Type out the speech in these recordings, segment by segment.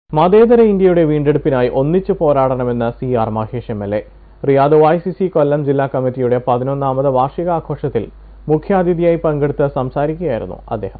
മതേതര ഇന്ത്യയുടെ വീണ്ടെടുപ്പിനായി ഒന്നിച്ചു പോരാടണമെന്ന് C R Mahesh M L A Riyadh Y C C Kollam ജില്ലാ കമ്മിറ്റിയുടെ പതിനൊന്നാമത് വാർഷികാഘോഷത്തിൽ മുഖ്യാതിഥിയായി പങ്കെടുത്ത് സംസാരിക്കുകയായിരുന്നു അദ്ദേഹം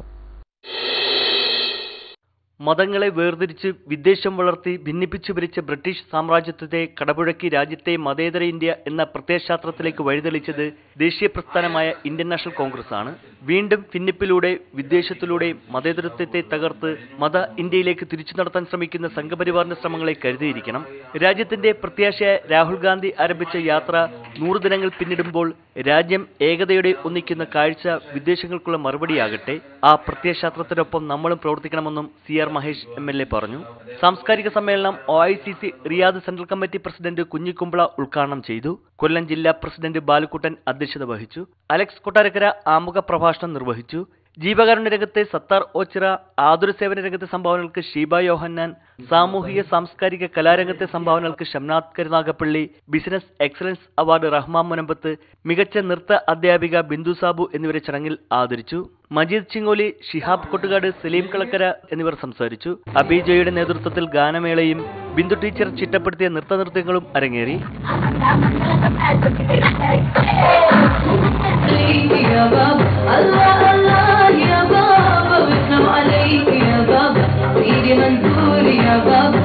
മതങ്ങളെ വേർതിരിച്ച് വിദ്വേഷം വളർത്തി ഭിന്നിപ്പിച്ചു ഭരിച്ച ബ്രിട്ടീഷ് സാമ്രാജ്യത്വത്തെ കടപുഴക്കി രാജ്യത്തെ മതേതര ഇന്ത്യ എന്ന പ്രത്യയശാസ്ത്രത്തിലേക്ക് വഴിതെളിച്ചത് ദേശീയ പ്രസ്ഥാനമായ ഇന്ത്യൻ നാഷണൽ കോൺഗ്രസ് ആണ് വീണ്ടും ഭിന്നിപ്പിലൂടെ വിദ്വേഷത്തിലൂടെ മതേതരത്വത്തെ തകർത്ത് മത ഇന്ത്യയിലേക്ക് തിരിച്ചു നടത്താൻ ശ്രമിക്കുന്ന സംഘപരിവാറിന്റെ ശ്രമങ്ങളെ കരുതിയിരിക്കണം രാജ്യത്തിന്റെ പ്രത്യാശയായ രാഹുൽ ഗാന്ധി ആരംഭിച്ച യാത്ര നൂറ് ദിനങ്ങൾ പിന്നിടുമ്പോൾ രാജ്യം ഏകതയോടെ ഒന്നിക്കുന്ന കാഴ്ച വിദ്വേഷങ്ങൾക്കുള്ള മറുപടിയാകട്ടെ ആ പ്രത്യയശാസ്ത്രത്തിനൊപ്പം നമ്മളും പ്രവർത്തിക്കണമെന്നും C R Mahesh M L A പറഞ്ഞു സാംസ്കാരിക സമ്മേളനം O I C C Riyadh central committee president Kunjikumbala ഉദ്ഘാടനം ചെയ്തു കൊല്ലം ജില്ലാ പ്രസിഡന്റ് ബാലുക്കുട്ടൻ അധ്യക്ഷത വഹിച്ചു അലക്സ് കൊട്ടാരക്കര ആമുഖ പ്രഭാഷണം നിർവഹിച്ചു ജീവകാരുണ്യ രംഗത്തെ സത്താർ ഓച്ചിറ ആതുര സേവന രംഗത്തെ സംഭാവനകൾക്ക് ഷീബ യോഹന്നാൻ സാമൂഹിക സാംസ്കാരിക കലാരംഗത്തെ സംഭാവനകൾക്ക് Shamnath Karunagappally business excellence award Rahman Munambath മികച്ച നൃത്ത അധ്യാപിക ബിന്ദു സാബു എന്നിവരെ ചടങ്ങിൽ ആദരിച്ചു മജീദ് ചിങ്ങോലി ഷിഹാബ് കൊട്ടുകാട് സലീം കളക്കര എന്നിവർ സംസാരിച്ചു അബിജോയുടെ നേതൃത്വത്തിൽ ഗാനമേളയും ബിന്ദു ടീച്ചർ ചിട്ടപ്പെടുത്തിയ നൃത്തനൃത്യങ്ങളും അരങ്ങേറി يا بابا الله الله يا بابا واسلم عليك يا بابا سيدي منصور يا بابا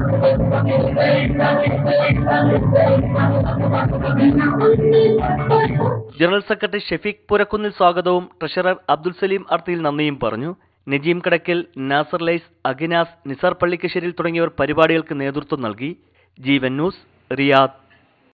ജനറൽ സെക്രട്ടറി ഷെഫീഖ് പുരക്കുന്നിൽ സ്വാഗതവും ട്രഷറർ അബ്ദുൽ സലീം അർത്തിയിൽ നന്ദിയും പറഞ്ഞു നജീം കടക്കൽ നാസർ ലൈസ് അഖിനാസ് നിസാർ പള്ളിക്കശ്ശേരിൽ തുടങ്ങിയവർ പരിപാടികൾക്ക് നേതൃത്വം നൽകി ജീവൻ ന്യൂസ് റിയാദ്